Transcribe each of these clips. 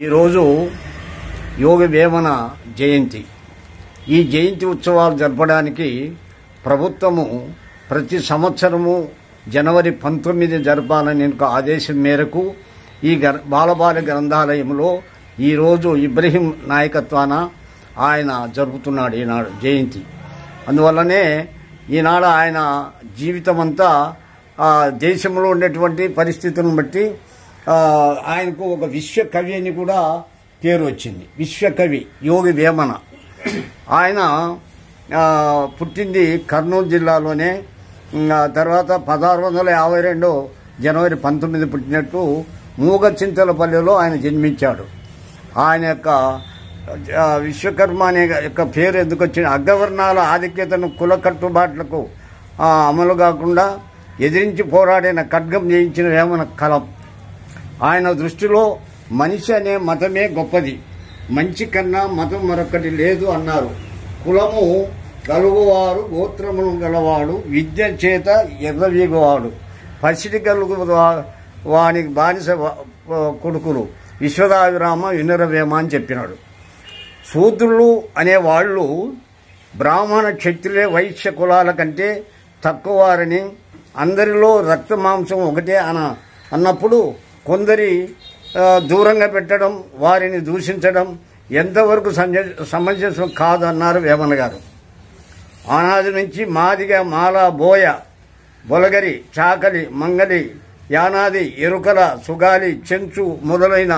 ఈరోజు యోగ వేమన జయంతి ఈ జయంతి ఉత్సవాలు జరపడానికి ప్రభుత్వము ప్రతి సంవత్సరము జనవరి పంతొమ్మిది జరపాలని ఒక ఆదేశం మేరకు ఈ గర్ బాలబాల గ్రంథాలయంలో ఈరోజు ఇబ్రహీం నాయకత్వాన ఆయన జరుపుతున్నాడు ఈనాడు జయంతి అందువల్లనే ఈనాడు ఆయన జీవితం అంతా ఆ, దేశంలో ఉన్నటువంటి పరిస్థితులను బట్టి ఆ, ఆయనకు ఒక విశ్వకవి అని కూడా పేరు వచ్చింది విశ్వకవి యోగి వేమన ఆయన ఆ, పుట్టింది కర్నూలు జిల్లాలోనే ఆ తర్వాత పదహారు వందల యాభై రెండు జనవరి పంతొమ్మిది పుట్టినట్టు మూగ చింతలపల్లిలో ఆయన జన్మించాడు ఆయన యొక్క ఆ, విశ్వకర్మ అనే యొక్క పేరు ఎందుకు వచ్చింది అగ్రవర్ణాల ఆధిక్యతను కుల కట్టుబాట్లకు ఆ, అమలు కాకుండా ఎదిరించి పోరాడిన ఖడ్గం జయించిన వేమన కలం ఆయన దృష్టిలో మనిషి అనే మతమే గొప్పది మంచి కన్నా మతం మరొకటి లేదు అన్నారు కులము గలుగువారు గోత్రమును గలవాడు విద్య చేత ఎర్రవీగువాడు పసిడి గలుగు వా- వానికి బానిస వా- కొడుకులు విశ్వదావిరామ వినురవేమ అని చెప్పినాడు శూద్రులు అనేవాళ్ళు బ్రాహ్మణ క్షత్రియ వైశ్య కులాల కంటే తక్కువారని అందరిలో రక్త మాంసం ఒకటే అన అన్నప్పుడు కొందరి ఆ, దూరంగా పెట్టడం వారిని దూషించడం ఎంతవరకు సంజ- సమంజసం కాదు అన్నారు వేమన గారు ఆనాది నుంచి మాదిగ మాల బోయ బొలగరి చాకలి మంగలి యానాది ఎరుకల సుగాలి చెంచు మొదలైన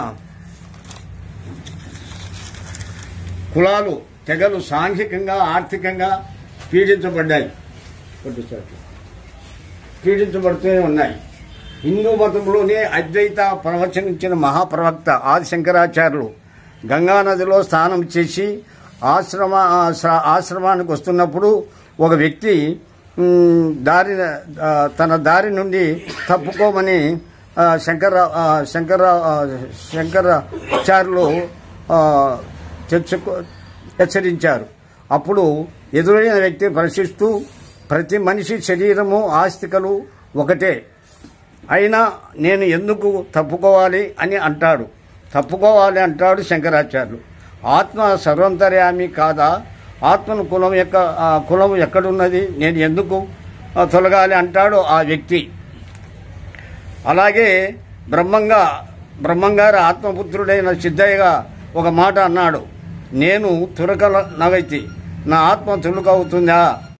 కులాలు తెగలు సాంఘికంగా ఆర్థికంగా పీడించబడ్డాయి కొద్దిసేపు. పీడించబడుతూనే ఉన్నాయి హిందూ మతంలోనే అద్వైత ప్రవచనించిన మహాప్రవక్త ఆది శంకరాచార్యులు గంగానదిలో స్నానం చేసి ఆశ్రమ ఆశ్ర- ఆశ్రమానికి వస్తున్నప్పుడు ఒక వ్యక్తి మ్, దారి ఆ, తన దారి నుండి తప్పుకోమని ఆ, శంకర ఆ, శంకర ఆ, శంకరాచార్యులు ఆ, తెచ్చుకో హెచ్చరించారు అప్పుడు ఎదురైన వ్యక్తి ప్రశ్నిస్తూ ప్రతి మనిషి శరీరము ఆస్తికలు ఒకటే అయినా నేను ఎందుకు తప్పుకోవాలి అని అంటాడు తప్పుకోవాలి అంటాడు శంకరాచార్యులు ఆత్మ సర్వంతర్యామి కాదా ఆత్మను కులం యొక్క ఆ కులం ఎక్కడున్నది నేను ఎందుకు ఆ, తొలగాలి అంటాడు ఆ వ్యక్తి అలాగే బ్రహ్మంగా బ్రహ్మంగారు ఆత్మపుత్రుడైన సిద్ధయ్యగా ఒక మాట అన్నాడు నేను తురకల నవైతి నా ఆత్మ తులుకవుతుందా